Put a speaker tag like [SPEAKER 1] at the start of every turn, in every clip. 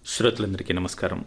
[SPEAKER 1] శ్రోతలందరికీ నమస్కారం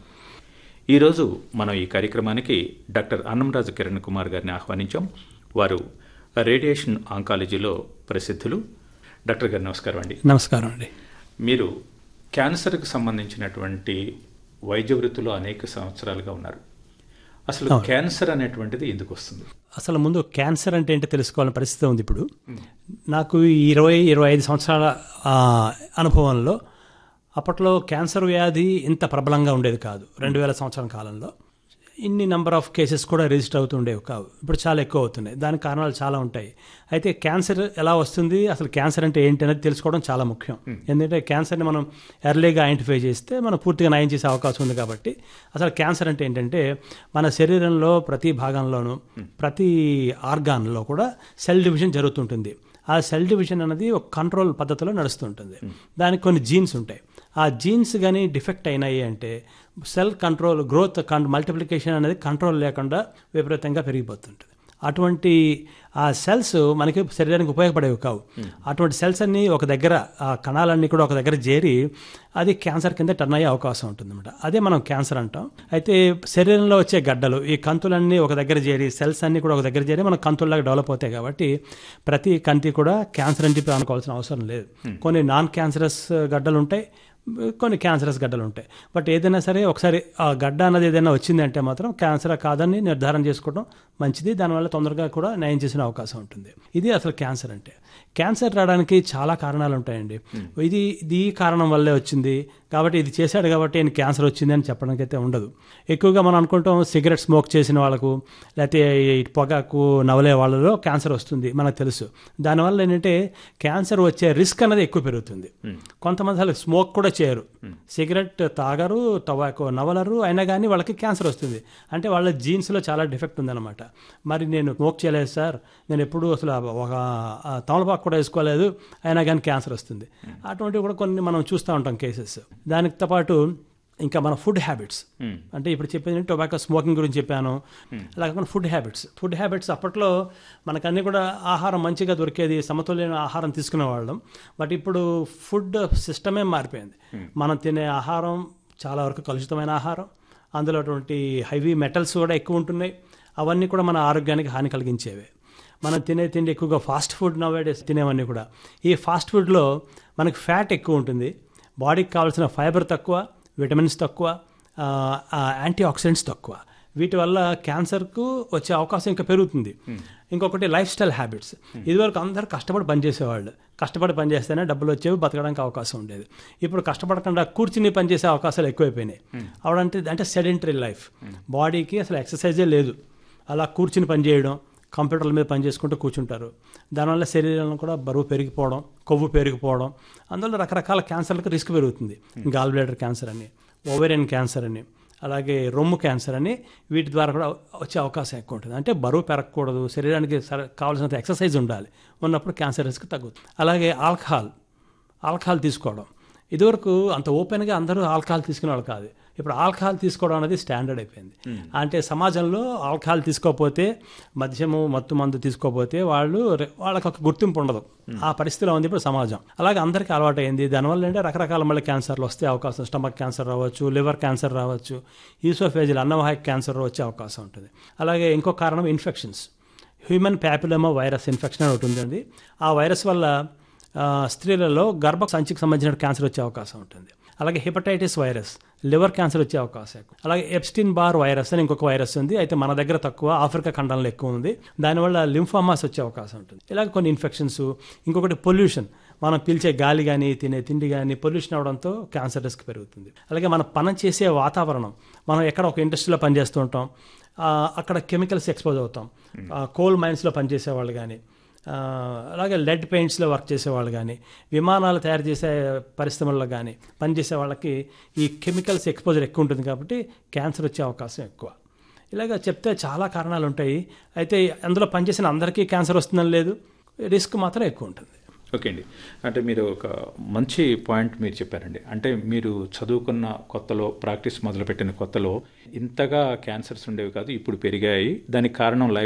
[SPEAKER 1] ఈరోజు మనం ఈ కార్యక్రమానికి డాక్టర్ అన్నంరాజు కిరణ్ కుమార్ గారిని ఆహ్వానించాం వారు రేడియేషన్ ఆంకాలజీలో ప్రసిద్ధులు డాక్టర్ గారు నమస్కారం అండి
[SPEAKER 2] నమస్కారం అండి
[SPEAKER 1] మీరు క్యాన్సర్కి సంబంధించినటువంటి వైద్య వృత్తిలో అనేక సంవత్సరాలుగా ఉన్నారు అసలు క్యాన్సర్ అనేటువంటిది ఎందుకు వస్తుంది
[SPEAKER 2] అసలు ముందు క్యాన్సర్ అంటే ఏంటో తెలుసుకోవాలని పరిస్థితి ఉంది ఇప్పుడు నాకు ఈ ఇరవై ఇరవై ఐదు సంవత్సరాల ఆ, అనుభవంలో అప్పట్లో క్యాన్సర్ వ్యాధి ఇంత ప్రబలంగా ఉండేది కాదు రెండు వేల సంవత్సరం కాలంలో ఇన్ని నెంబర్ ఆఫ్ కేసెస్ కూడా రిజిస్టర్ అవుతుండేవి కావు ఇప్పుడు చాలా ఎక్కువ అవుతున్నాయి దానికి కారణాలు చాలా ఉంటాయి అయితే క్యాన్సర్ ఎలా వస్తుంది అసలు క్యాన్సర్ అంటే ఏంటి అనేది తెలుసుకోవడం చాలా ముఖ్యం ఎందుకంటే క్యాన్సర్ని మనం ఎర్లీగా ఐడెంటిఫై చేస్తే మనం పూర్తిగా నయం చేసే అవకాశం ఉంది కాబట్టి అసలు క్యాన్సర్ అంటే ఏంటంటే మన శరీరంలో ప్రతి భాగంలోనూ ప్రతి ఆర్గాన్లో కూడా సెల్ డివిజన్ జరుగుతుంటుంది ఆ సెల్ డివిజన్ అనేది ఒక కంట్రోల్ పద్ధతిలో నడుస్తుంటుంది దానికి కొన్ని జీన్స్ ఉంటాయి ఆ జీన్స్ కానీ డిఫెక్ట్ అయినాయి అంటే సెల్ కంట్రోల్ గ్రోత్ మల్టిప్లికేషన్ అనేది కంట్రోల్ లేకుండా విపరీతంగా పెరిగిపోతుంటుంది అటువంటి ఆ సెల్స్ మనకి శరీరానికి ఉపయోగపడేవి కావు అటువంటి సెల్స్ అన్నీ ఒక దగ్గర ఆ కణాలన్నీ కూడా ఒక దగ్గర చేరి అది క్యాన్సర్ కింద టర్న్ అయ్యే అవకాశం ఉంటుందన్నమాట అదే మనం క్యాన్సర్ అంటాం అయితే శరీరంలో వచ్చే గడ్డలు ఈ కంతులన్నీ ఒక దగ్గర చేరి సెల్స్ అన్నీ కూడా ఒక దగ్గర చేరి మన కంతుల్లాగా డెవలప్ అవుతాయి కాబట్టి ప్రతి కంటి కూడా క్యాన్సర్ అని చెప్పి అనుకోవాల్సిన అవసరం లేదు కొన్ని నాన్ క్యాన్సరస్ గడ్డలు ఉంటాయి కొన్ని క్యాన్సరస్ గడ్డలు ఉంటాయి బట్ ఏదైనా సరే ఒకసారి ఆ గడ్డ అన్నది ఏదైనా వచ్చింది అంటే మాత్రం క్యాన్సర్ కాదని నిర్ధారణ చేసుకోవడం మంచిది దానివల్ల తొందరగా కూడా నయం చేసిన అవకాశం ఉంటుంది ఇది అసలు క్యాన్సర్ అంటే క్యాన్సర్ రావడానికి చాలా కారణాలు ఉంటాయండి ఇది ఇది ఈ కారణం వల్లే వచ్చింది కాబట్టి ఇది చేశాడు కాబట్టి ఆయన క్యాన్సర్ వచ్చింది అని చెప్పడానికి అయితే ఉండదు ఎక్కువగా మనం అనుకుంటాం సిగరెట్ స్మోక్ చేసిన వాళ్ళకు లేకపోతే ఈ పొగాకు నవలే వాళ్ళలో క్యాన్సర్ వస్తుంది మనకు తెలుసు దానివల్ల ఏంటంటే క్యాన్సర్ వచ్చే రిస్క్ అనేది ఎక్కువ పెరుగుతుంది కొంతమంది అసలు స్మోక్ కూడా చేయరు సిగరెట్ తాగరు టొబాకో నవలరు అయినా కానీ వాళ్ళకి క్యాన్సర్ వస్తుంది అంటే వాళ్ళ జీన్స్లో చాలా డిఫెక్ట్ ఉందన్నమాట మరి నేను స్మోక్ చేయలేదు సార్ నేను ఎప్పుడు అసలు ఒక ఆ, తమలపాకు కూడా వేసుకోలేదు అయినా కానీ క్యాన్సర్ వస్తుంది అటువంటివి కూడా కొన్ని మనం చూస్తూ ఉంటాం కేసెస్ దానితో పాటు ఇంకా మన ఫుడ్ హ్యాబిట్స్ అంటే ఇప్పుడు చెప్పేది టొబాకో స్మోకింగ్ గురించి చెప్పాను అలాగే మన ఫుడ్ హ్యాబిట్స్ ఫుడ్ హ్యాబిట్స్ అప్పట్లో మనకన్నీ కూడా ఆహారం మంచిగా దొరికేది సమతుల్యమైన ఆహారం తీసుకునే వాళ్ళం బట్ ఇప్పుడు ఫుడ్ సిస్టమే మారిపోయింది మనం తినే ఆహారం చాలా వరకు కలుషితమైన ఆహారం అందులో అటువంటి హైవీ మెటల్స్ కూడా ఎక్కువ ఉంటున్నాయి అవన్నీ కూడా మన ఆరోగ్యానికి హాని కలిగించేవే మనం తినే తిండి ఎక్కువగా ఫాస్ట్ ఫుడ్ నవేడేస్ తినేవన్నీ కూడా ఈ ఫాస్ట్ ఫుడ్లో మనకి ఫ్యాట్ ఎక్కువ ఉంటుంది బాడీకి కావాల్సిన ఫైబర్ తక్కువ విటమిన్స్ తక్కువ ఆ, ఆ, యాంటీ ఆక్సిడెంట్స్ తక్కువ వీటి వల్ల క్యాన్సర్కు వచ్చే అవకాశం ఇంకా పెరుగుతుంది ఇంకొకటి లైఫ్ స్టైల్ హ్యాబిట్స్ ఇదివరకు అందరూ కష్టపడి పనిచేసేవాళ్ళు కష్టపడి పనిచేస్తేనే డబ్బులు వచ్చేవి బతకడానికి అవకాశం ఉండేది ఇప్పుడు కష్టపడకుండా కూర్చుని పనిచేసే అవకాశాలు ఎక్కువైపోయినాయి అవడంటే అంటే సెడెంటరీ లైఫ్ బాడీకి అసలు ఎక్సర్సైజే లేదు అలా కూర్చుని పనిచేయడం కంప్యూటర్ల మీద పని చేసుకుంటూ కూర్చుంటారు దానివల్ల శరీరంలో కూడా బరువు పెరిగిపోవడం కొవ్వు పెరిగిపోవడం అందువల్ల రకరకాల క్యాన్సర్లకు రిస్క్ పెరుగుతుంది గాల్ బ్లాడర్ క్యాన్సర్ అని ఓవేరియన్ క్యాన్సర్ అని అలాగే రొమ్ము క్యాన్సర్ అని వీటి ద్వారా కూడా వచ్చే అవకాశం ఎక్కువ ఉంటుంది అంటే బరువు పెరగకూడదు శరీరానికి సర కావాల్సినంత ఎక్సర్సైజ్ ఉండాలి ఉన్నప్పుడు క్యాన్సర్ రిస్క్ తగ్గుతుంది అలాగే ఆల్కహాల్ ఆల్కహాల్ తీసుకోవడం ఇదివరకు అంత ఓపెన్గా అందరూ ఆల్కహాల్ తీసుకునేవాళ్ళు కాదు ఇప్పుడు ఆల్కహాల్ తీసుకోవడం అనేది స్టాండర్డ్ అయిపోయింది అంటే సమాజంలో ఆల్కహాల్ తీసుకోకపోతే మద్యము మత్తు మందు తీసుకోకపోతే వాళ్ళు రె- వాళ్ళకి ఒక గుర్తింపు ఉండదు ఆ పరిస్థితిలో ఉంది ఇప్పుడు సమాజం అలాగే అందరికీ అలవాటు అయింది దానివల్ల అంటే రకరకాల మళ్ళీ క్యాన్సర్లు వస్తే అవకాశం స్టమక్ క్యాన్సర్ రావచ్చు లివర్ క్యాన్సర్ రావచ్చు ఈసోఫేజిల్ అన్నవాహిక క్యాన్సర్ వచ్చే అవకాశం ఉంటుంది అలాగే ఇంకో కారణం infections human papilloma virus infection అని ఒకటి ఉందండి ఆ వైరస్ వల్ల ఆ, స్త్రీలలో గర్భ సంచికి సంబంధించిన క్యాన్సర్ వచ్చే అవకాశం ఉంటుంది అలాగే హెపటైటిస్ వైరస్ లివర్ క్యాన్సర్ వచ్చే అవకాశం ఎక్కువ. అలాగే ఎప్స్టిన్ బార్ వైరస్ అని ఇంకొక వైరస్ ఉంది అయితే మన దగ్గర తక్కువ ఆఫ్రికా ఖండంలో ఎక్కువ ఉంది దానివల్ల లింఫామాస్ వచ్చే అవకాశం ఉంటుంది ఇలాగ కొన్ని ఇన్ఫెక్షన్స్ ఇంకొకటి పొల్యూషన్ మనం పీల్చే గాలి కానీ తినే తిండి కానీ పొల్యూషన్ అవడంతో క్యాన్సర్ రిస్క్ పెరుగుతుంది అలాగే మనం పని చేసే వాతావరణం మనం ఎక్కడ ఒక ఇండస్ట్రీలో పనిచేస్తూ ఉంటాం ఆ, అక్కడ కెమికల్స్ ఎక్స్పోజ్ అవుతాం కోల్ మైన్స్లో పనిచేసే వాళ్ళు కానీ ఆ, అలాగే లెడ్ పెయింట్స్లో వర్క్ చేసేవాళ్ళు కానీ విమానాలు తయారు చేసే పరిశ్రమల్లో కానీ పనిచేసే వాళ్ళకి ఈ కెమికల్స్ ఎక్స్పోజర్ ఎక్కువ ఉంటుంది కాబట్టి క్యాన్సర్ వచ్చే అవకాశం ఎక్కువ ఇలాగ చెప్తే చాలా కారణాలు ఉంటాయి అయితే అందులో పనిచేసిన అందరికీ క్యాన్సర్ వస్తుందని లేదు రిస్క్ మాత్రం ఎక్కువ ఉంటుంది
[SPEAKER 1] ఓకే అండి అంటే మీరు ఒక మంచి పాయింట్ మీరు చెప్పారండి అంటే మీరు చదువుకున్న కొత్తలో ప్రాక్టీస్ మొదలుపెట్టిన కొత్తలో ఇంతగా క్యాన్సర్స్ ఉండేవి కాదు ఇప్పుడు పెరిగాయి దానికి కారణం లైఫ్